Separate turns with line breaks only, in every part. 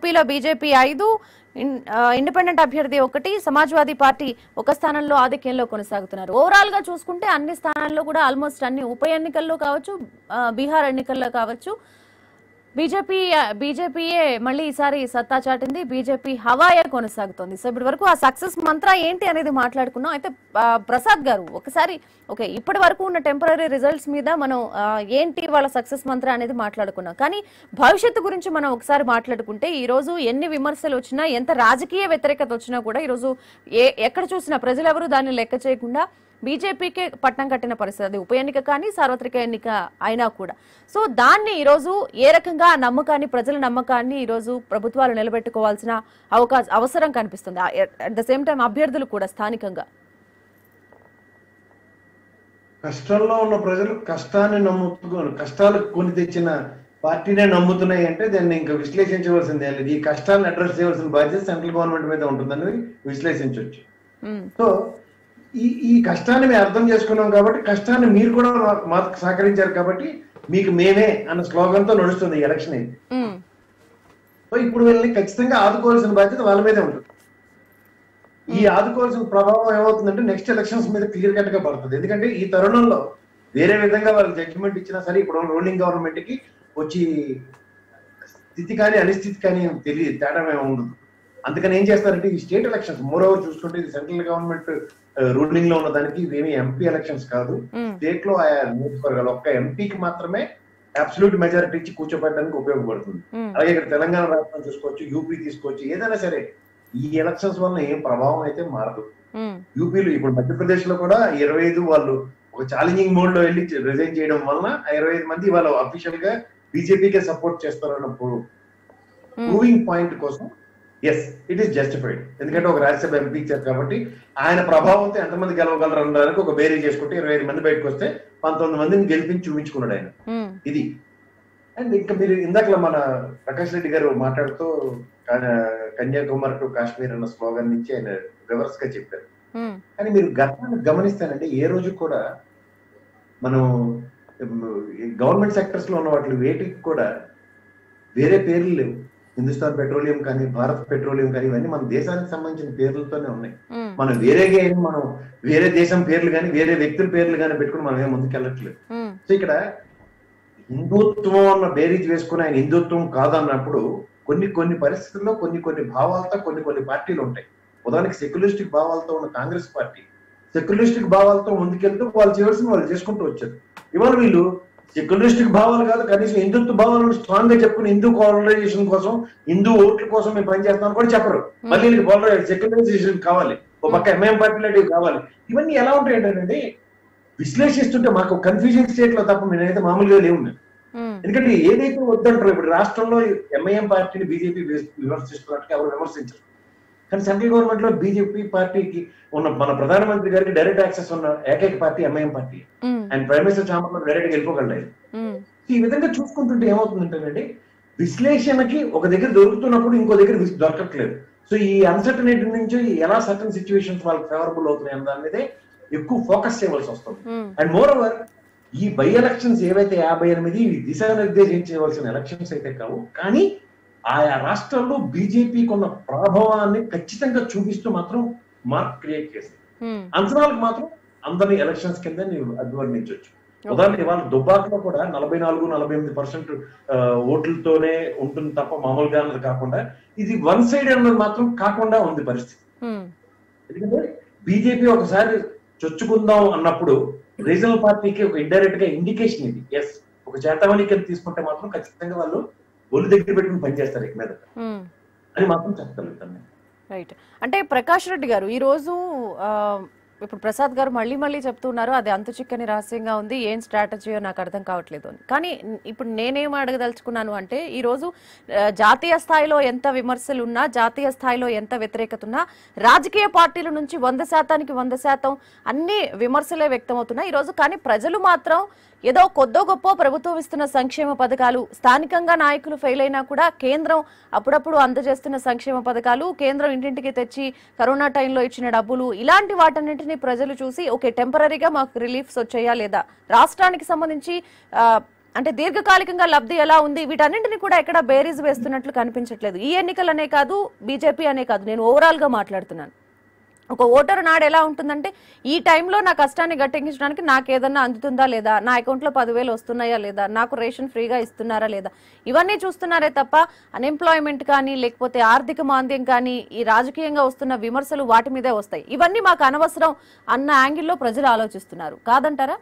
యూపీలో బీజేపీ ఐదు ఇన్- ఆ, ఇండిపెండెంట్ అభ్యర్థి ఒకటి సమాజ్వాదీ పార్టీ ఒక స్థానంలో ఆధిక్యంలో కొనసాగుతున్నారు ఓవరాల్ గా చూసుకుంటే అన్ని స్థానాల్లో కూడా ఆల్మోస్ట్ అన్ని ఉప ఎన్నికల్లో కావచ్చు ఆ, బీహార్ ఎన్నికల్లో కావచ్చు బీజేపీ బీజేపీయే మళ్ళీ ఈసారి సత్తా చాటింది బీజేపీ హవాయే కొనసాగుతోంది సో ఇప్పటి వరకు ఆ సక్సెస్ మంత్ర ఏంటి అనేది మాట్లాడుకున్నాం అయితే ఆ, ప్రసాద్ గారు ఒకసారి ఓకే ఇప్పటి వరకు ఉన్న టెంపరీ రిజల్ట్స్ మీద మనం ఆ, ఏంటి వాళ్ళ సక్సెస్ మంత్ర అనేది మాట్లాడుకున్నాం కానీ భవిష్యత్తు గురించి మనం ఒకసారి మాట్లాడుకుంటే ఈ రోజు ఎన్ని విమర్శలు వచ్చినా ఎంత రాజకీయ వ్యతిరేకత వచ్చినా కూడా ఈ రోజు ఏ ఎక్కడ చూసినా ప్రజలెవరూ దాన్ని లెక్క చేయకుండా బీజేపీకే పట్టం కట్టిన పరిస్థితి అది ఉప ఎన్నిక కానీ సార్వత్రిక ఎన్నిక అయినా కూడా సో దాన్ని ఈరోజు ఏ రకంగా ఆ నమ్మకాన్ని ప్రజల నమ్మకాన్ని ఈరోజు ప్రభుత్వాలు నిలబెట్టుకోవాల్సిన అవకాశం అవసరం కనిపిస్తుంది అట్ ద సేమ్ టైం అభ్యర్థులు కూడా స్థానికంగా
కష్టంలో ఉన్న ప్రజలు కష్టాన్ని నమ్ముతున్నారు కష్టాలు కొని తెచ్చిన పార్టీనే నమ్ముతున్నాయి అంటే దాన్ని ఇంకా విశ్లేషించవలసిందే లేదు ఈ కష్టాలను అడ్రస్ చేయవలసిన బాధ్యత సెంట్రల్ గవర్నమెంట్ మీద ఉంటుందని విశ్లేషించవచ్చు
ఉమ్,
సో ఈ ఈ కష్టాన్ని మేము అర్థం చేసుకున్నాం కాబట్టి కష్టాన్ని మీరు కూడా మా- మాకు సహకరించారు కాబట్టి మీకు మేమే అన్న స్లోగన్ తో నడుస్తుంది ఈ ఎలక్షన్ ఇది
ఉమ్,
సో ఇప్పుడు వీళ్ళని ఖచ్చితంగా ఆదుకోవాల్సిన బాధ్యత వాళ్ళ మీదే ఉంటుంది ఈ ఆదుకోవాల్సిన ప్రభావం ఏమవుతుందంటే నెక్స్ట్ ఎలక్షన్స్ మీద క్లియర్ కట్ గా పడుతుంది ఎందుకంటే ఈ తరుణంలో వేరే విధంగా వాళ్ళు జడ్జిమెంట్ ఇచ్చినా సరే ఇప్పుడు రూలింగ్ గవర్నమెంట్ కి వచ్చి స్థితి కానీ అనిస్థితి కానీ తెలియదు తేడా ఏమి ఉండదు అందుకని ఏం చేస్తారంటే ఈ స్టేట్ ఎలక్షన్స్ మోర్ ఓవర్ చూసుకుంటే ఇది సెంట్రల్ గవర్నమెంట్ రూలింగ్ లో ఉన్న దానికి ఇవేమి ఎంపీ ఎలక్షన్స్ కాదు
ఉమ్,
స్టేట్ లో ఆయా నియోజకవర్గాలు ఒక్క ఎంపీకి మాత్రమే అబ్సల్యూట్ మెజారిటీ ఇచ్చి కూర్చోబెట్టడానికి ఉపయోగపడుతుంది
ఉమ్,
అలాగే ఇక్కడ తెలంగాణ రాష్ట్రం చూసుకోవచ్చు యూపీ తీసుకోవచ్చు ఏదైనా సరే ఈ ఎలక్షన్స్ వల్ల ఏం ప్రభావం అయితే మారదు
ఉమ్,
యూపీలో ఇప్పుడు మధ్యప్రదేశ్ లో కూడా ఇరవై ఐదు వాళ్ళు ఒక ఛాలెంజింగ్ మోడ్ లో వెళ్ళి రిజైన్ చేయడం వలన ఆ ఇరవై ఐదు మంది వాళ్ళు అఫీషియల్ గా బీజేపీకే సపోర్ట్ చేస్తారన్న
ఉమ్,
ప్రూవింగ్ పాయింట్ కోసం ఎస్ ఇట్ ఈస్ జస్టిఫైడ్ ఎందుకంటే ఒక రాజ్యసభ ఎంపీ ఇచ్చారు కాబట్టి ఆయన ప్రభావంతో ఎంతమంది గెలవగలరు అనడానికి ఒక బేరీ చేసుకుంటే ఇరవై ఐదు మంది బయటకు వస్తే పంతొమ్మిది మందిని గెలిపించి చూపించుకున్నాడు ఆయన
ఉమ్,
ఇది అండ్ ఇంకా మీరు ఇందాకలా మన ప్రకాష్ రెడ్డి గారు మాట్లాడుతూ కా- కన్యాకుమారి టు కాశ్మీర్ అన్న స్లోగన్ నుంచి ఆయన రివర్స్ గా చెప్పారు
ఉమ్,
కానీ మీరు గతాన్ని గమనిస్తానంటే ఏ రోజు కూడా మనం గవర్నమెంట్ సెక్టర్స్ లో ఉన్న వాటి వేటికి కూడా వేరే పేర్లు లేవు హిందుస్థాన్ పెట్రోలియం కానీ భారత్ పెట్రోలియం కానీ ఇవన్నీ మన దేశానికి సంబంధించిన పేర్లతోనే ఉన్నాయి
ఉమ్,
మనం వేరేగా ఏం మనం వేరే దేశం పేర్లు కానీ వేరే వ్యక్తుల పేర్లు కానీ పెట్టుకుని మనం ఏం ముందుకెళ్ళట్లేదు
ఉమ్,
సో ఇక్కడ హిందుత్వం అన్న బేరీజ్ వేసుకుని ఆయన హిందుత్వం కాదన్నప్పుడు కొన్ని కొన్ని పరిస్థితుల్లో కొన్ని కొన్ని భావాలతో కొన్ని కొన్ని పార్టీలు ఉంటాయి ఉదాహరణకి సెక్యులరిస్టిక్ భావాలతో ఉన్న కాంగ్రెస్ పార్టీ సెక్యులరిస్టిక్ భావాలతో ముందుకెళ్తూ వాళ్ళు చేయవలసిన వాళ్ళు చేసుకుంటూ వచ్చారు ఇవాళ వీళ్ళు సెక్యులరిస్టిక్ భావాలు కాదు కనీసం హిందుత్వ భావాలను స్ట్రాంగ్ గా చెప్పుకుని హిందూ కాలరైజేషన్ కోసం హిందూ ఓట్ల కోసం మేము పనిచేస్తామని కూడా చెప్పరు మళ్ళీ వీళ్ళకి సెక్యులరైజేషన్ కావాలి ఒక పక్క ఎంఐఎం పార్టీలు కావాలి ఇవన్నీ ఎలా ఉంటాయి ఏంటంటే విశ్లేషిస్తుంటే మాకు కన్ఫ్యూజన్ స్టేట్ లో తప్ప నేనైతే మామూలుగా లేవు నేను.
ఉమ్,
ఎందుకంటే ఏదైతే వద్దంటారో ఇప్పుడు రాష్ట్రంలో ఎంఐఎం పార్టీని బీజేపీ విమర్శిస్తున్నట్టు ఎవరు విమర్శించరు కానీ సెంట్రల్ గవర్నమెంట్ లో బీజేపీ పార్టీకి ఉన్న మన ప్రధానమంత్రి గారికి డైరెక్ట్ యాక్సెస్ ఉన్న ఏకైక party MIM party
um,
and prime minister chamber లో డైరెక్ట్ వెళ్ళిపోగలరు
ఉమ్,
ఈ విధంగా చూసుకుంటుంటే ఏమవుతుందంటేనండి విశ్లేషణకి ఒక దగ్గర దొరుకుతున్నప్పుడు ఇంకో దగ్గర విస్- దొరకట్లేదు సో ఈ అన్సర్టనిటీ నుంచి ఎలా సర్టన్ సిచ్యువేషన్స్ వాళ్ళకి ఫేవరబుల్ అవుతున్నాయి అన్న దాని మీదే ఎక్కువ ఫోకస్ చేయవలసి వస్తుంది
ఉమ్,
అండ్ మోర్ ఓవర్ ఈ బై ఎలక్షన్స్ ఏవైతే యాభై ఎనిమిది ఇవి దిశానిర్దేశించవలసిన ఎలక్షన్స్ అయితే కావు కానీ ఆయా రాష్ట్రాల్లో బీజేపీకి ఉన్న ప్రభావాన్ని ఖచ్చితంగా చూపిస్తూ మాత్రం మార్క్ క్రియేట్ చేసింది
ఉమ్,
అంచనాలకు మాత్రం అందరినీ ఎలక్షన్స్ కింద నీవు అభివర్ణించవచ్చు ఉదాహరణ ఇవాళ దుబ్బాకలో కూడా నలభై నాలుగు నలభై ఎనిమిది పర్సెంట్ ఓట్లతోనే ఉంటుంది తప్ప మామూలుగా అన్నది కాకుండా ఇది వన్ సైడ్ అన్నది మాత్రం కాకుండా ఉంది పరిస్థితి
ఉమ్,
ఎందుకంటే బీజేపీ ఒకసారి చొచ్చుకుందాం అన్నప్పుడు రీజనల్ పార్టీకి ఒక ఇండైరెక్ట్ గా ఇండికేషన్ ఇది ఎస్ ఒక చేతవని కింద తీసుకుంటే మాత్రం ఖచ్చితంగా వాళ్ళు ఒళ్ళు దగ్గర పెట్టుకుని పనిచేస్తారు ఇక మీద
ఉమ్.
అని మాత్రం చెప్పగలుగుతాను నేను.
రైట్ అంటే ప్రకాష్ రెడ్డి గారు ఈ రోజు ఆ, ఇప్పుడు ప్రసాద్ గారు మళ్ళీ మళ్ళీ చెప్తున్నారు అది అంతు చిక్కని రహస్యంగా ఉంది ఏం స్ట్రాటజీయో నాకు అర్థం కావట్లేదు అని కానీ ఇప్పుడు నేనేం అడగదలుచుకున్నాను అంటే ఈ రోజు ఆ, జాతీయ స్థాయిలో ఎంత విమర్శలు ఉన్నా జాతీయ స్థాయిలో ఎంత వ్యతిరేకత ఉన్నా రాజకీయ పార్టీల నుంచి వంద శాతానికి వంద శాతం అన్ని విమర్శలే వ్యక్తమవుతున్నాయి ఈ రోజు కానీ ప్రజలు మాత్రం ఏదో కొద్దో గొప్ప ప్రభుత్వం ఇస్తున్న సంక్షేమ పథకాలు స్థానికంగా నాయకులు ఫెయిల్ అయినా కూడా కేంద్రం అప్పుడప్పుడు అందజేస్తున్న సంక్షేమ పథకాలు కేంద్రం ఇంటింటికి తెచ్చి కరోనా టైంలో ఇచ్చిన డబ్బులు ఇలాంటి వాటన్నింటినీ ప్రజలు చూసి ఓకే టెంపరీగా మాకు రిలీఫ్స్ వచ్చాయా లేదా రాష్ట్రానికి సంబంధించి ఆ, అంటే దీర్ఘకాలికంగా లబ్ధి ఎలా ఉంది వీటన్నింటిని కూడా ఎక్కడ బేరీజ్ వేస్తున్నట్లు కనిపించట్లేదు ఈ ఎన్నికలనే కాదు బీజేపీ అనే కాదు నేను ఓవరాల్ గా మాట్లాడుతున్నాను ఒక ఓటర్ నాడు ఎలా ఉంటుందంటే ఈ టైంలో నా కష్టాన్ని గట్టెక్కించడానికి నాకు ఏదన్నా అందుతుందా లేదా నా అకౌంట్లో పదివేలు వస్తున్నాయా లేదా నాకు రేషన్ ఫ్రీగా ఇస్తున్నారా లేదా ఇవన్నీ చూస్తున్నారే తప్ప అన్ఎంప్లాయ్మెంట్ కానీ లేకపోతే ఆర్థిక మాంద్యం కానీ ఈ రాజకీయంగా వస్తున్న విమర్శలు వాటి మీదే వస్తాయి ఇవన్నీ మాకు అనవసరం అన్న యాంగిల్లో ప్రజలు ఆలోచిస్తున్నారు కాదంటారా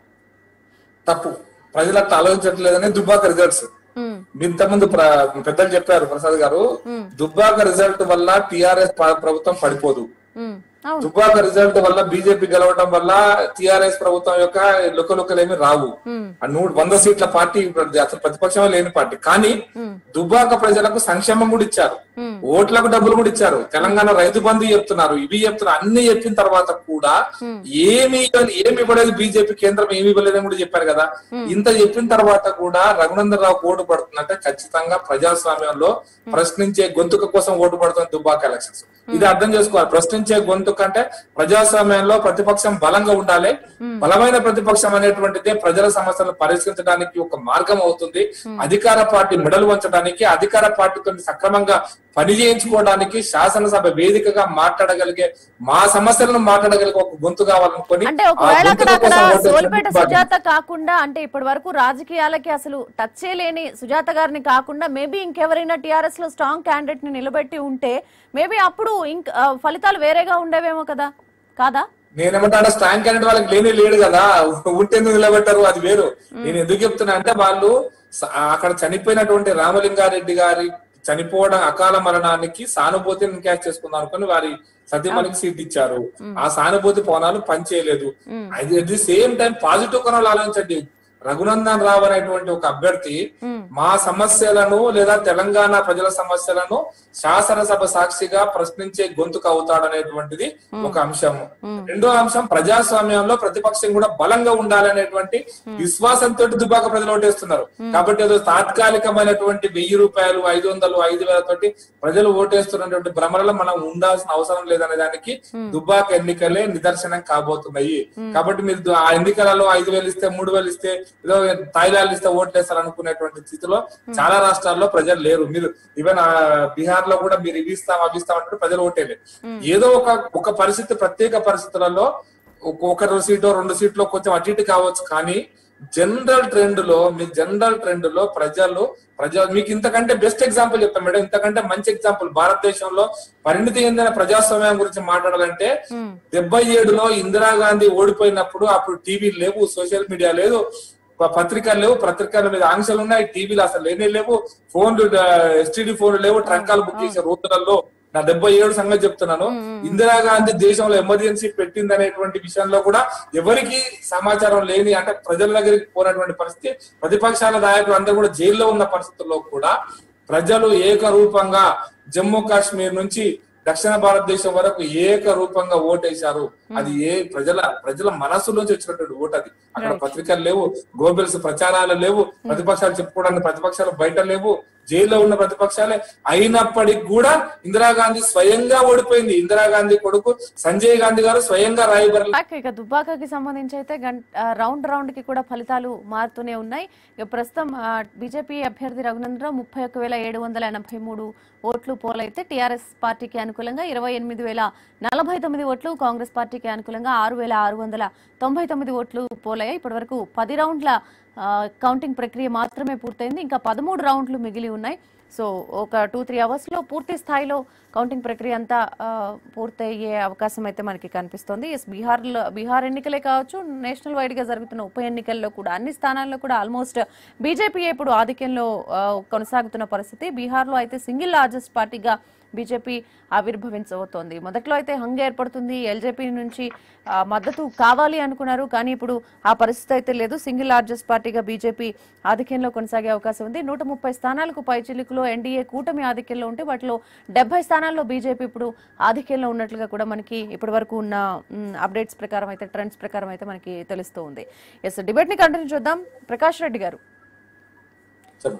తప్పు ప్రజలు అట్లా ఆలోచించట్లేదని దుబ్బాక రిజల్ట్స్
ఉమ్,
ఇంతకుముందు ప్ర- పెద్దలు చెప్పారు ప్రసాద్ గారు
ఉమ్,
దుబ్బాక రిజల్ట్ వల్ల టిఆర్ఎస్ ప్రభుత్వం పడిపోదు
ఉమ్, అవును
దుబ్బాక రిజల్ట్ వల్ల బీజేపీ గెలవడం వల్ల టిఆర్ఎస్ ప్రభుత్వం యొక్క లుకలుకలేమి రావు
ఉమ్,
ఆ నూట వంద సీట్ల పార్టీ ఇప్పుడు అసలు ప్రతిపక్షమే లేని పార్టీ కానీ
ఉమ్,
దుబ్బాక ప్రజలకు సంక్షేమం కూడా ఇచ్చారు
ఉమ్,
ఓట్లకు డబ్బులు కూడా ఇచ్చారు తెలంగాణ రైతు బంధు చెప్తున్నారు ఇవి చెప్తున్నారు అన్ని చెప్పిన తర్వాత కూడా
Hmm.
ఏమి ఇవ్వాలి- ఏమి ఇవ్వలేదు బీజేపీ కేంద్రం ఏమి ఇవ్వలేదని కూడా చెప్పారు కదా ఇంత చెప్పిన తర్వాత కూడా రఘునందన్ రావు ఓటు పడుతుందంటే ఖచ్చితంగా ప్రజాస్వామ్యంలో ప్రశ్నించే గొంతుక కోసం ఓటు పడుతుంది దుబ్బాక ఎలక్షన్స్ ఇది అర్థం చేసుకోవాలి ప్రశ్నించే గొంతుక అంటే ప్రజాస్వామ్యంలో ప్రతిపక్షం బలంగా ఉండాలి బలమైన ప్రతిపక్షం అనేటువంటిదే ప్రజల సమస్యలను పరిష్కరించడానికి ఒక మార్గం అవుతుంది అధికార పార్టీ మెడలు వంచడానికి అధికార పార్టీతో సక్రమంగా పని చేయించుకోవడానికి శాసనసభ వేదికగా మాట్లాడగలిగే మా సమస్యలను మాట్లాడగలిగే ఒక గొంతు కావాలనుకొని
అంటే
ఆ
ఒకవేళ అక్కడ
గొంతుక
అక్కడ
కోసం ఓటు వేసిన
సోలిపేట
దుబ్బాక.
సుజాత కాకుండా అంటే ఇప్పటి వరకు రాజకీయాలకి అసలు టచ్ లేని సుజాత గారిని కాకుండా మేబీ ఇంకెవరైనా టిఆర్ఎస్ లో స్ట్రాంగ్ క్యాండిడేట్ ని నిలబెట్టి ఉంటే మేబీ అప్పుడు ఇంక ఆ, ఫలితాలు వేరేగా ఉండేవేమో కదా కాదా
నేనేమంటా స్ట్రాంగ్ క్యాండిడేట్ వాళ్ళకి లేనే లేడు కదా ఉంటే ఎందుకు నిలబెట్టారు అది వేరు నేను ఎందుకు చెప్తున్నా అంటే వాళ్ళు స- అక్కడ చనిపోయినటువంటి రామలింగారెడ్డి గారి చనిపోవడం అకాల మరణానికి సానుభూతిని క్యాచ్ చేసుకుందాం అనుకుని వారి సతీమణికి సీట్ ఇచ్చారు ఆ సానుభూతి కోణాలు పనిచేయలేదు
మ్మ్.
అది at the same time positive కోణాలు ఆలోచించండి రఘునందన్ రావు అనేటువంటి ఒక అభ్యర్థి
మ్మ్.
మా సమస్యలను లేదా తెలంగాణ ప్రజల సమస్యలను శాసనసభ సాక్షిగా ప్రశ్నించే గొంతుకు అవుతాడనేటువంటిది ఒక అంశం రెండో అంశం ప్రజాస్వామ్యంలో ప్రతిపక్షం కూడా బలంగా ఉండాలనేటువంటి విశ్వాసంతో దుబ్బాక ప్రజలు ఓటేస్తున్నారు కాబట్టి ఏదో తాత్కాలికమైనటువంటి వెయ్యి రూపాయలు ఐదు వందలు ఐదు వేల తోటి ప్రజలు ఓటేస్తున్నటువంటి భ్రమలలో మనం ఉండాల్సిన అవసరం లేదనే దానికి దుబ్బాక ఎన్నికలే నిదర్శనం కాబోతున్నాయి కాబట్టి మీరు దు- ఆ ఎన్నికలలో ఐదు వేలు ఇస్తే మూడు వేలు ఇస్తే ఏదో తాయిలాలు ఇస్తే ఓట్లేస్తారు అనుకునేటువంటి స్థితిలో చాలా రాష్ట్రాల్లో ప్రజలు లేరు మీరు ఈవెన్ బీహార్ లో కూడా మీరు ఇవి ఇస్తాం అవి ఇస్తాం అంటే ప్రజలు ఓటేలే ఏదో ఒక ఒక పరిస్థితి ప్రత్యేక పరిస్థితులలో ఒక- ఒక రెండు సీట్లో రెండు సీట్లో కొంచెం అటు ఇటు కావచ్చు కానీ జనరల్ ట్రెండ్ లో మీ జనరల్ ట్రెండ్ లో ప్రజలు ప్రజా మీకు ఇంతకంటే బెస్ట్ ఎగ్జాంపుల్ చెప్తాం మేడం ఇంతకంటే మంచి ఎగ్జాంపుల్ భారతదేశంలో పరిణితి చెందిన ప్రజాస్వామ్యం గురించి మాట్లాడాలంటే
మ్మ్.
డెబ్బై ఏడులో ఇందిరాగాంధీ ఓడిపోయినప్పుడు అప్పుడు టీవీ లేవు సోషల్ మీడియా లేదు ప- పత్రికలు లేవు పత్రికల మీద ఆంక్షలు ఉన్నాయి టీవీలు అసలు లేనే లేవు ఫోన్లు ఎస్టీడీ ఫోన్లు లేవు ట్రంకాలు బుక్ చేసే రోజులలో నా డెబ్బై ఏడు సంగతి చెప్తున్నాను ఇందిరాగాంధీ దేశంలో ఎమర్జెన్సీ పెట్టింది అనేటువంటి విషయంలో కూడా ఎవరికి సమాచారం లేని అంటే ప్రజల దగ్గరికి పోయినటువంటి పరిస్థితి ప్రతిపక్షాల నాయకులు అందరూ కూడా జైల్లో ఉన్న పరిస్థితుల్లో కూడా ప్రజలు ఏకరూపంగా జమ్మూ కాశ్మీర్ నుంచి దక్షిణ భారతదేశం వరకు ఏకరూపంగా ఓటేశారు అది ఏ ప్రజల ప్రజల మనస్సు నుంచి వచ్చినటువంటి ఓటు అది అక్కడ
Right.
పత్రికలు లేవు గోబెల్స్ ప్రచారాలు లేవు ప్రతిపక్షాలు చెప్పుకోవడానికి ప్రతిపక్షాలు బయట లేవు జైల్లో ఉన్న ప్రతిపక్షాలే అయినప్పటికీ కూడా ఇందిరాగాంధీ స్వయంగా ఓడిపోయింది ఇందిరాగాంధీ కొడుకు సంజయ్ గాంధీ గారు స్వయంగా రాయబర్ల
ఓకే, ఇక దుబ్బాకకి సంబంధించి అయితే గంట ఆ, రౌండ్ రౌండ్ కి కూడా ఫలితాలు మారుతూనే ఉన్నాయి ఇక ప్రస్తుతం ఆ, బీజేపీ అభ్యర్థి రఘునందరావు ముప్పై ఒక్క వేల ఏడు వందల ఎనభై మూడు ఓట్లు పోలైతే టీఆర్ఎస్ పార్టీకి అనుకూలంగా ఇరవై ఎనిమిది వేల నలభై తొమ్మిది ఓట్లు కాంగ్రెస్ పార్టీకి అనుకూలంగా ఆరు వేల ఆరు వందల తొంభై తొమ్మిది ఓట్లు పోలయ్యాయి ఇప్పటివరకు పది రౌండ్ల ఆ, కౌంటింగ్ ప్రక్రియ మాత్రమే పూర్తయింది ఇంకా పదమూడు రౌండ్లు మిగిలి ఉన్నాయి సో ఒక టూ త్రీ అవర్స్లో పూర్తి స్థాయిలో కౌంటింగ్ ప్రక్రియ అంతా ఆ, పూర్తయ్యే అవకాశం అయితే మనకి కనిపిస్తోంది ఎస్ బీహార్లో బీహార్ ఎన్నికలే కావచ్చు నేషనల్ వైడ్గా జరుగుతున్న ఉప ఎన్నికల్లో కూడా అన్ని స్థానాల్లో కూడా ఆల్మోస్ట్ బీజేపీ ఇప్పుడు ఆధిక్యంలో ఆ, కొనసాగుతున్న పరిస్థితి బీహార్లో అయితే సింగిల్ లార్జెస్ట్ పార్టీగా బీజేపీ ఆవిర్భవించబోతోంది మొదట్లో అయితే హంగ్ ఏర్పడుతుంది ఎల్జేపీ నుంచి ఆ, మద్దతు కావాలి అనుకున్నారు కానీ ఇప్పుడు ఆ పరిస్థితి అయితే లేదు సింగిల్ లార్జెస్ట్ పార్టీగా బీజేపీ ఆధిక్యంలో కొనసాగే అవకాశం ఉంది నూట ముప్పై స్థానాలకు పైచిలుకులో ఎన్డీఏ కూటమి ఆధిక్యంలో ఉంటే వాటిలో డెబ్బై స్థానాల్లో బీజేపీ ఇప్పుడు ఆధిక్యంలో ఉన్నట్లుగా కూడా మనకి ఇప్పటి వరకు ఉన్న అప్డేట్స్ ప్రకారం అయితే ట్రెండ్స్ ప్రకారం అయితే మనకి తెలుస్తూ ఉంది ఎస్ డిబేట్ ని కంటిన్యూ చూద్దాం ప్రకాష్ రెడ్డి గారు
చెప్పు.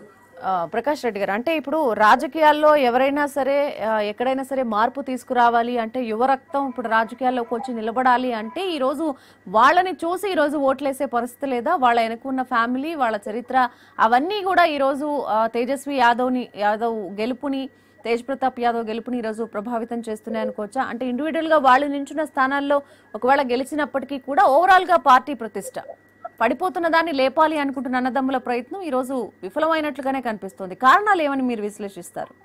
ఆ, ప్రకాష్ రెడ్డి గారు అంటే ఇప్పుడు రాజకీయాల్లో ఎవరైనా సరే ఆ, ఎక్కడైనా సరే మార్పు తీసుకురావాలి అంటే యువ రక్తం ఇప్పుడు రాజకీయాల్లోకి వచ్చి నిలబడాలి అంటే ఈ రోజు వాళ్ళని చూసి ఈ రోజు ఓట్లేసే పరిస్థితి లేదా వాళ్ళ వెనుకున్న ఫ్యామిలీ వాళ్ళ చరిత్ర అవన్నీ కూడా ఈ రోజు ఆ, తేజస్వి యాదవ్ని యాదవ్ గెలుపుని తేజ్ ప్రతాప్ యాదవ్ గెలుపుని ఈరోజు ప్రభావితం చేస్తున్నాయి అనుకోవచ్చా అంటే ఇండివిజువల్ గా వాళ్ళు నించున్న స్థానాల్లో ఒకవేళ గెలిచినప్పటికీ కూడా ఓవరాల్ గా పార్టీ ప్రతిష్ట పడిపోతున్న దాన్ని లేపాలి అనుకుంటున్న అన్నదమ్ముల ప్రయత్నం ఈ రోజు విఫలమైనట్లుగానే కనిపిస్తుంది కారణాలు ఏమని మీరు విశ్లేషిస్తారు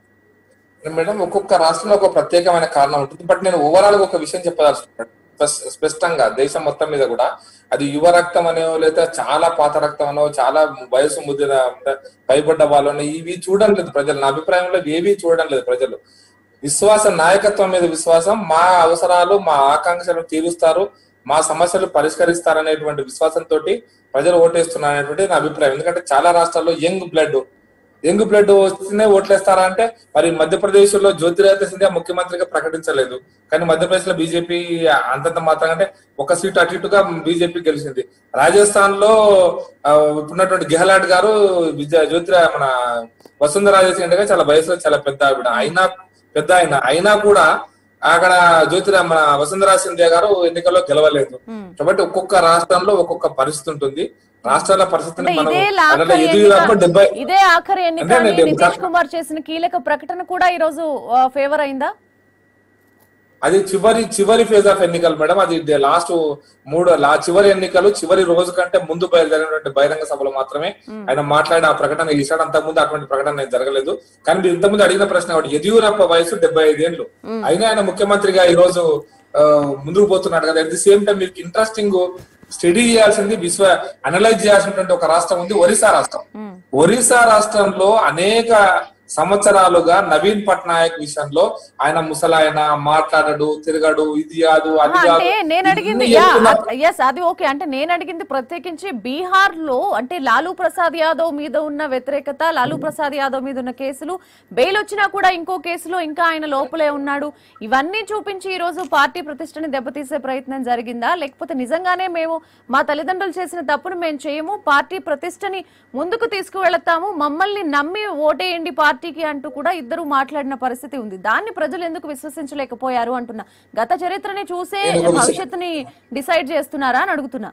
మేడం ఒక్కొక్క రాష్ట్రంలో ఒక ప్రత్యేకమైన కారణం ఉంటుంది బట్ నేను ఓవరాల్ గా ఒక విషయం చెప్పదలుచుకున్నాను స్పష్- స్పష్టంగా దేశం మొత్తం మీద కూడా అది యువ రక్తం అనో లేదా చాలా పాత రక్తం అనో చాలా వయసు ముద్దిన పైబడ్డ వాళ్ళని ఇవి చూడడం లేదు ప్రజలు నా అభిప్రాయంలో ఏవి చూడడం లేదు ప్రజలు విశ్వాసం నాయకత్వం మీద విశ్వాసం మా అవసరాలు మా ఆకాంక్షలు తీరుస్తారు మా సమస్యలు పరిష్కరిస్తారనేటువంటి విశ్వాసంతో ప్రజలు ఓటేస్తున్నారు అనేటువంటి నా అభిప్రాయం ఎందుకంటే చాలా రాష్ట్రాల్లో యంగ్ బ్లడ్ యంగ్ బ్లడ్ వస్తేనే ఓట్లేస్తారా అంటే మరి మధ్యప్రదేశ్ లో జ్యోతిరాదిత్య సింధియా ముఖ్యమంత్రిగా ప్రకటించలేదు కానీ మధ్యప్రదేశ్ లో బీజేపీ అంతంత మాత్రం అంటే ఒక సీటు అటు ఇటుగా బీజేపీ గెలిచింది రాజస్థాన్ లో ఆ, ఇప్పుడున్నటువంటి గెహ్లాట్ గారు విజయ జ్యోతిరా మన వసుంధరాజ సింధియా చాలా వయసులో చాలా పెద్ద ఆవిడ అయినా పెద్ద ఆయన అయినా కూడా అక్కడ జ్యోతిరా మన వసుంధరా సింధియా గారు ఎన్నికల్లో గెలవలేదు
ఉమ్.
కాబట్టి ఒక్కొక్క రాష్ట్రంలో ఒక్కొక్క పరిస్థితి ఉంటుంది రాష్ట్రాల పరిస్థితిని
అంటే
మనం
ఇదే
అందులో
ఆఖరి
ఎదురు
ఎన్నిక
డెబ్బై
ఇదే ఆఖరి ఎన్నిక
అంటే
అని
నేను
నితీష్ కుమార్ చేసిన కీలక ప్రకటన కూడా ఈ రోజు ఫేవర్ అయిందా
అది చివరి చివరి ఫేజ్ ఆఫ్ ఎన్నికలు మేడం అది లాస్ట్ మూడు లా చివరి ఎన్నికలు చివరి రోజు కంటే ముందు బయలుదేరినటువంటి బహిరంగ సభలో మాత్రమే ఆయన మాట్లాడి ఆ ప్రకటన చేశాడు అంతకుముందు అటువంటి ప్రకటన ఏం జరగలేదు కానీ మీరు ఇంతకుముందు అడిగిన ప్రశ్న ఒకటి యదియూరప్ప వయసు డెబ్బై ఐదేళ్లు అయినా ఆయన ముఖ్యమంత్రిగా ఈ రోజు ఆ, ముందుకు పోతున్నాడు కదా అట్ ది సేమ్ టైం మీకు ఇంట్రెస్టింగ్ స్టడీ చేయాల్సింది విశ్వ అనలైజ్ చేయాల్సినటువంటి ఒక రాష్ట్రం ఉంది ఒరిస్సా రాష్ట్రం ఒరిస్సా రాష్ట్రంలో అనేక సంవత్సరాలుగా నవీన్ పట్నాయక్ విషయంలో ఆయన ముసలాయన మాట్లాడడు తిరగడు ఇది కాదు అది
ఆహా,
కాదు
అంటే నేను అడిగింది
ఇన్ని చెప్తున్నా-
ఎస్ అది ఓకే అంటే నేను అడిగింది ప్రత్యేకించి బీహార్ లో అంటే లాలూ ప్రసాద్ యాదవ్ మీద ఉన్న వ్యతిరేకత లాలూ ప్రసాద్ యాదవ్ మీద ఉన్న కేసులు బెయిల్ వచ్చినా కూడా ఇంకో కేసులో ఇంకా ఆయన లోపలే ఉన్నాడు ఇవన్నీ చూపించి ఈ రోజు పార్టీ ప్రతిష్టని దెబ్బతీసే ప్రయత్నం జరిగిందా లేకపోతే నిజంగానే మేము మా తల్లిదండ్రులు చేసిన తప్పును మేము చేయము పార్టీ ప్రతిష్టని ముందుకు తీసుకువెళతాము మమ్మల్ని నమ్మి ఓటేయండి పార్టీకి అంటూ కూడా ఇద్దరు మాట్లాడిన పరిస్థితి ఉంది దాన్ని ప్రజలు ఎందుకు విశ్వసించలేకపోయారు అంటున్నా గత చరిత్రని చూసే
నేను ఒక విషయం-
భవిష్యత్తుని డిసైడ్ చేస్తున్నారా అని అడుగుతున్నా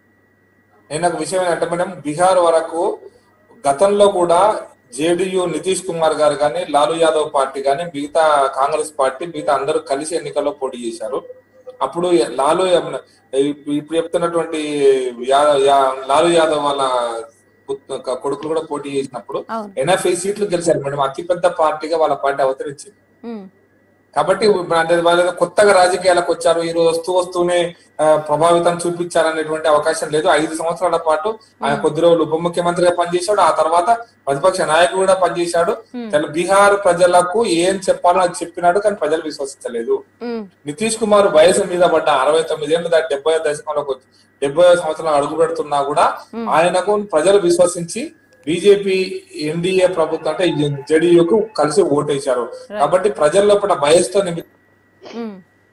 నేను ఒక విషయం ఏంటంటే మేడం బీహార్ వరకు గతంలో కూడా జేడీయూ నితీష్ కుమార్ గారు కానీ లాలూ యాదవ్ పార్టీ కానీ మిగతా కాంగ్రెస్ పార్టీ మిగతా అందరూ కలిసి ఎన్నికల్లో పోటీ చేశారు అప్పుడు లాలూ ఇప్పుడు చెప్తున్నటువంటి యా- యా- లాలూ యాదవ్ వాళ్ళ పుత్- కొడుకులు కూడా పోటీ చేసినప్పుడు
అవును
ఎనభై సీట్లు గెలిచారు మేడం అతిపెద్ద పార్టీగా వాళ్ళ పార్టీ అవతరించింది
ఉమ్,
కాబట్టి ఇప్పుడు అంటే వాళ్ళు ఏదో కొత్తగా రాజకీయాలకు వచ్చారు ఈ రోజు వస్తూ వస్తూనే ఆ, ప్రభావితం చూపించారనేటువంటి అవకాశం లేదు ఐదు సంవత్సరాల పాటు ఆయన కొద్ది రోజులు ఉప ముఖ్యమంత్రిగా పనిచేశాడు ఆ తర్వాత ప్రతిపక్ష నాయకుడు కూడా పనిచేశాడు తెల- బీహార్ ప్రజలకు ఏం చెప్పాలో అది చెప్పినాడు కానీ ప్రజలు విశ్వసించలేదు
ఉమ్,
నితీష్ కుమార్ వయసు మీద పడ్డ అరవై తొమ్మిది ఏళ్ళు దాటి డెబ్బై దశకంలోకి వచ్చి డెబ్బై సంవత్సరాలు అడుగు పెడుతున్నా కూడా ఆయనకు ప్రజలు విశ్వసించి బీజేపీ ఎన్డీఏ ప్రభుత్వం అంటే జేడీయూకు కలిసి ఓటేశారు కాబట్టి ప్రజల్లో పడ్డ భయస్తో నిమి-
ఉమ్.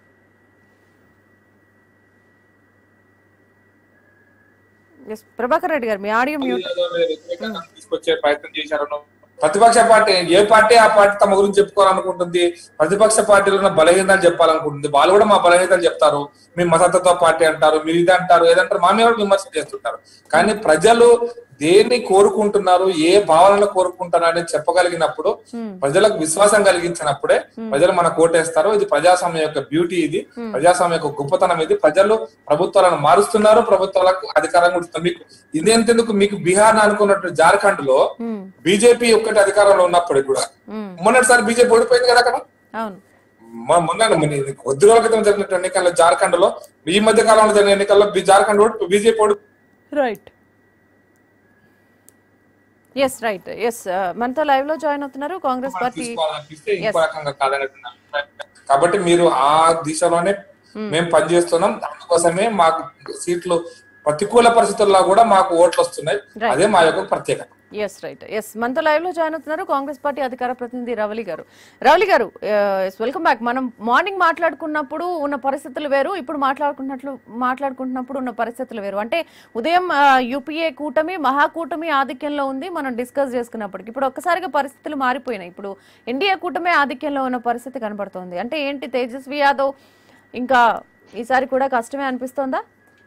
Yes, ప్రభాకర్ రెడ్డి గారు మీ ఆడియో మ్యూట్
వ్యతిరేకంగా తీసుకొచ్చే ప్రయత్నం చేశారు ప్రతిపక్ష పార్టీ ఏ పార్టీ ఆ పార్టీ తమ గురించి చెప్పుకోవాలనుకుంటుంది ప్రతిపక్ష పార్టీలో ఉన్న బలహీనతలు చెప్పాలనుకుంటుంది వాళ్ళు కూడా మా బలహీనతలు చెప్తారు మీ మతతత్వ పార్టీ అంటారు మీరు ఇది అంటారు ఏదంటారు మా మీద కూడా విమర్శ చేస్తుంటారు కానీ ప్రజలు దేన్ని కోరుకుంటున్నారు ఏ భావనలు కోరుకుంటున్నారు అనేది చెప్పగలిగినప్పుడు ప్రజలకు విశ్వాసం కలిగించినప్పుడే ప్రజలు మన కోటేస్తారు ఇది ప్రజాస్వామ్యం యొక్క బ్యూటీ ఇది ప్రజాస్వామ్యం యొక్క గొప్పతనం ఇది ప్రజలు ప్రభుత్వాలను మారుస్తున్నారు ప్రభుత్వాలకు అధికారం కూడా ఇస్తున్నారు. మీకు ఇదేంతెందుకు మీకు బీహార్ అనుకున్నట్టు జార్ఖండ్ లో
ఉమ్,
బీజేపీ ఒక్కటి అధికారంలో ఉన్నప్పటికి కూడా
ఉమ్,
మొన్నటిసారి బీజేపీ ఓడిపోయింది కదా అక్కడ
అవును
మొ- మొన్న మొన్న ఇది కొద్ది రోజుల క్రితం జరిగిన ఎన్నికల్లో జార్ఖండ్ లో ఈ మధ్య కాలంలో జరిగిన ఎన్నికల్లో బి- జార్ఖండ్ ఓడి బీజేపీ ఓడి
రైట్ ఎస్ రైట్ ఎస్ మనతో లైవ్ లో జాయిన్ అవుతున్నారు కాంగ్రెస్ పార్టీ
తీసుకోవాలనిపిస్తే ఇంకో రకంగా కాదనేటువంటి అభిప్రాయం. కాబట్టి మీరు ఆ దిశలోనే మేము పనిచేస్తున్నాం దానికోసమే మాకు సీట్లు ప్రతికూల పరిస్థితుల్లో కూడా మాకు ఓట్లు వస్తున్నాయి
Right.
అదే మా యొక్క ప్రత్యేకత
ఎస్ రైట్ ఎస్ మనతో లైవ్ లో జాయిన్ అవుతున్నారు కాంగ్రెస్ పార్టీ అధికార ప్రతినిధి రవలి గారు రవలి గారు వెల్కమ్ బ్యాక్ మనం మార్నింగ్ మాట్లాడుకున్నప్పుడు ఉన్న పరిస్థితులు వేరు ఇప్పుడు మాట్లాడుకున్నట్లు మాట్లాడుకుంటున్నప్పుడు ఉన్న పరిస్థితులు వేరు అంటే ఉదయం యూపీఏ కూటమి మహాకూటమి ఆధిక్యంలో ఉంది మనం డిస్కస్ చేసుకున్నప్పటికి ఇప్పుడు ఒక్కసారిగా పరిస్థితులు మారిపోయినాయి ఇప్పుడు ఎన్డీఏ కూటమి ఆధిక్యంలో ఉన్న పరిస్థితి కనబడుతోంది అంటే ఏంటి తేజస్వి యాదవ్ ఇంకా ఈసారి కూడా కష్టమే అనిపిస్తోందా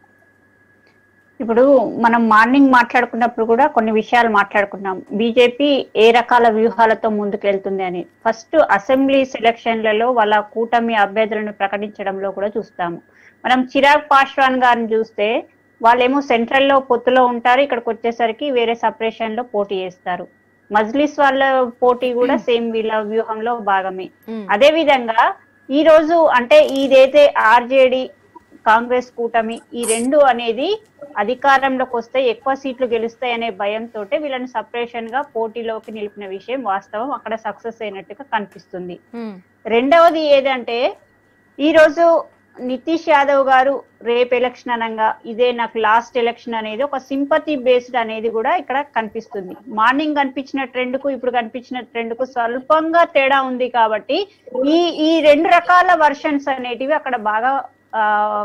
ఇప్పుడు మనం మార్నింగ్ మాట్లాడుకున్నప్పుడు కూడా కొన్ని విషయాలు మాట్లాడుకున్నాం బీజేపీ ఏ రకాల వ్యూహాలతో ముందుకెళ్తుంది అని ఫస్ట్ అసెంబ్లీ సెలక్షన్లలో వాళ్ళ కూటమి అభ్యర్థులను ప్రకటించడంలో కూడా చూస్తాము మనం చిరాగ్ పాశ్వాన్ గారిని చూస్తే వాళ్ళేమో సెంట్రల్ లో పొత్తులో ఉంటారు ఇక్కడికి వచ్చేసరికి వేరే సపరేషన్ లో పోటీ చేస్తారు మజ్లిస్ వాళ్ళ పోటీ కూడా సేమ్ వీళ్ళ వ్యూహంలో భాగమే
మ్మ్.
అదే విధంగా ఈ రోజు అంటే ఇదైతే ఆర్జేడి కాంగ్రెస్ కూటమి ఈ రెండు అనేది అధికారంలోకి వస్తే ఎక్కువ సీట్లు గెలుస్తాయి అనే భయంతో వీళ్ళని సపరేషన్ గా పోటీలోకి నిలిపిన విషయం వాస్తవం అక్కడ సక్సెస్ అయినట్టుగా కనిపిస్తుంది
మ్మ్.
రెండవది ఏదంటే ఈ రోజు నితీష్ యాదవ్ గారు రేపు ఎలక్షన్ అనగా ఇదే నాకు లాస్ట్ ఎలక్షన్ అనేది ఒక సింపతి బేస్డ్ అనేది కూడా ఇక్కడ కనిపిస్తుంది మార్నింగ్ కనిపించిన ట్రెండ్ కు ఇప్పుడు కనిపించిన ట్రెండ్ కు స్వల్పంగా తేడా ఉంది కాబట్టి ఈ ఈ రెండు రకాల వర్షన్స్ అనేటివి అక్కడ బాగా ఆ,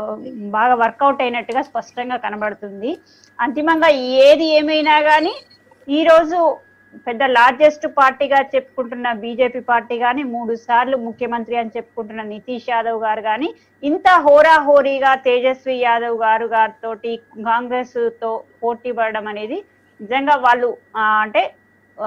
బాగా వర్కౌట్ అయినట్టుగా స్పష్టంగా కనబడుతుంది అంతిమంగా ఏది ఏమైనా కానీ ఈ రోజు పెద్ద లార్జెస్ట్ పార్టీగా చెప్పుకుంటున్న బీజేపీ పార్టీ గాని మూడు సార్లు ముఖ్యమంత్రి అని చెప్పుకుంటున్న నితీష్ యాదవ్ గారు గాని ఇంత హోరాహోరీగా తేజస్వి యాదవ్ గారు గారితో కాంగ్రెస్ తో పోటీ పడడం అనేది నిజంగా వాళ్ళు ఆ, అంటే ఆ,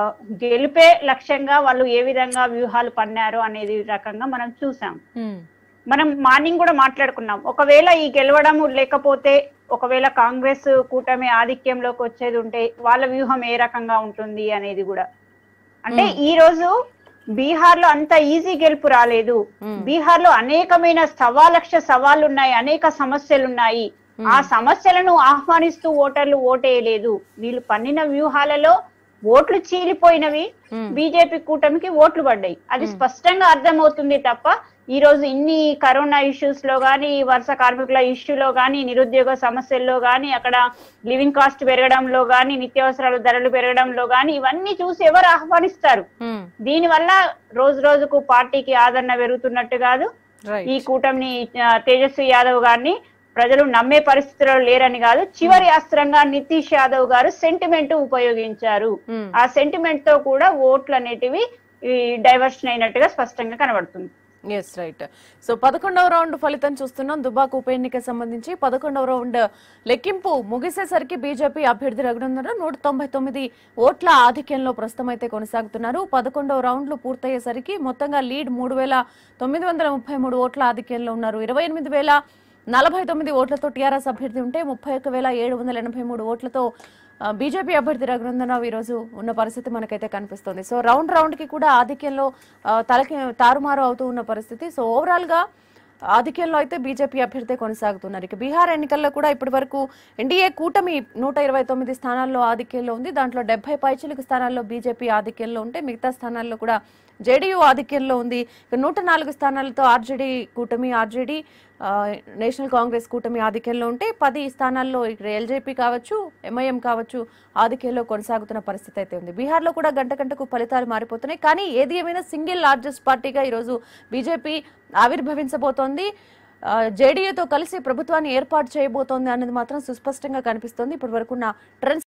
గెలిపే లక్ష్యంగా వాళ్ళు ఏ విధంగా వ్యూహాలు పన్నారు అనేది రకంగా మనం చూసాం
మ్మ్.
మనం మార్నింగ్ కూడా మాట్లాడుకున్నాం ఒకవేళ ఈ గెలవడం లేకపోతే ఒకవేళ కాంగ్రెస్ కూటమి ఆధిక్యంలోకి వచ్చేది ఉంటే వాళ్ళ వ్యూహం ఏ రకంగా ఉంటుంది అనేది కూడా అంటే ఈ రోజు బీహార్ లో అంత ఈజీ గెలుపు రాలేదు
మ్మ్.
బీహార్ లో అనేకమైన సవా లక్ష సవాళ్ళు ఉన్నాయి అనేక సమస్యలు ఉన్నాయి ఆ సమస్యలను ఆహ్వానిస్తూ ఓటర్లు ఓటేయలేదు వీళ్ళు పన్నిన వ్యూహాలలో ఓట్లు చీలిపోయినవి
మ్మ్.
బీజేపీ కూటమికి ఓట్లు పడ్డాయి అది స్పష్టంగా అర్థమవుతుంది తప్ప ఈ రోజు ఇన్ని కరోనా ఇష్యూస్ లో గానీ వరుస కార్మికుల ఇష్యూలో గానీ నిరుద్యోగ సమస్యల్లో గానీ అక్కడ లివింగ్ కాస్ట్ పెరగడంలో గానీ నిత్యావసరాల ధరలు పెరగడంలో గానీ ఇవన్నీ చూసి ఎవరు ఆహ్వానిస్తారు
మ్మ్.
దీని వల్ల రోజు రోజుకు పార్టీకి ఆదరణ పెరుగుతున్నట్టు కాదు
రైట్
ఈ కూటమిని ఆ, తేజస్వి యాదవ్ గారిని ప్రజలు నమ్మే పరిస్థితిలో లేరని కాదు చివరి అస్త్రంగా నితీష్ యాదవ్ గారు సెంటిమెంట్ ఉపయోగించారు
మ్మ్.
ఆ సెంటిమెంట్ తో కూడా ఓట్లు అనేటివి డైవర్షన్ అయినట్టుగా స్పష్టంగా కనబడుతుంది
ఎస్ రైట్ సో పదకొండవ రౌండ్ ఫలితం చూస్తున్నాం దుబాక్ ఉప ఎన్నిక సంబంధించి పదకొండవ రౌండ్ లెక్కింపు ముగిసేసరికి బీజేపీ అభ్యర్థి రఘునందన్ నూట తొంభై తొమ్మిది ఓట్ల ఆధిక్యంలో ప్రస్తుతం అయితే కొనసాగుతున్నారు పదకొండవ రౌండ్లు పూర్తయ్యేసరికి మొత్తంగా లీడ్ మూడు వేల తొమ్మిది వందల ముప్పై మూడు ఓట్ల ఆధిక్యంలో ఉన్నారు ఇరవై ఎనిమిది వేల నలభై తొమ్మిది ఓట్లతో టీఆర్ఎస్ అభ్యర్థి ఉంటే ముప్పై ఒక్క వేల ఏడు వందల ఎనభై మూడు ఓట్లతో ఆ, బీజేపీ అభ్యర్థి రఘునందనరావు ఈ రోజు ఉన్న పరిస్థితి మనకైతే కనిపిస్తుంది సో రౌండ్ రౌండ్ కి కూడా ఆధిక్యంలో ఆ, తలకి తారుమారు అవుతూ ఉన్న పరిస్థితి సో ఓవరాల్ గా ఆధిక్యంలో అయితే బీజేపీ అభ్యర్థి కొనసాగుతున్నారు ఇక బీహార్ ఎన్నికల్లో కూడా ఇప్పటి వరకు ఎన్డీఏ కూటమి నూట ఇరవై తొమ్మిది స్థానాల్లో ఆధిక్యంలో ఉంది దాంట్లో డెబ్బై పైచిలకు స్థానాల్లో బీజేపీ ఆధిక్యంలో ఉంటే మిగతా స్థానాల్లో కూడా జేడీయూ ఆధిక్యంలో ఉంది ఇక నూట నాలుగు స్థానాలతో ఆర్జేడీ కూటమి ఆర్జేడీ ఆ, నేషనల్ కాంగ్రెస్ కూటమి ఆధిక్యంలో ఉంటే పది స్థానాల్లో ఇక్కడ ఎల్జేపీ కావచ్చు ఎంఐఎం కావచ్చు ఆధిక్యంలో కొనసాగుతున్న పరిస్థితి అయితే ఉంది బీహార్లో కూడా గంట గంటకు ఫలితాలు మారిపోతున్నాయి కానీ ఏది ఏమైనా సింగిల్ లార్జెస్ట్ పార్టీగా ఈరోజు బీజేపీ ఆవిర్భవించబోతోంది జేడీఏతో కలిసి ప్రభుత్వాన్ని ఏర్పాటు చేయబోతోంది అన్నది మాత్రం సుస్పష్టంగా కనిపిస్తోంది ఇప్పటి వరకున్న ట్రెండ్స్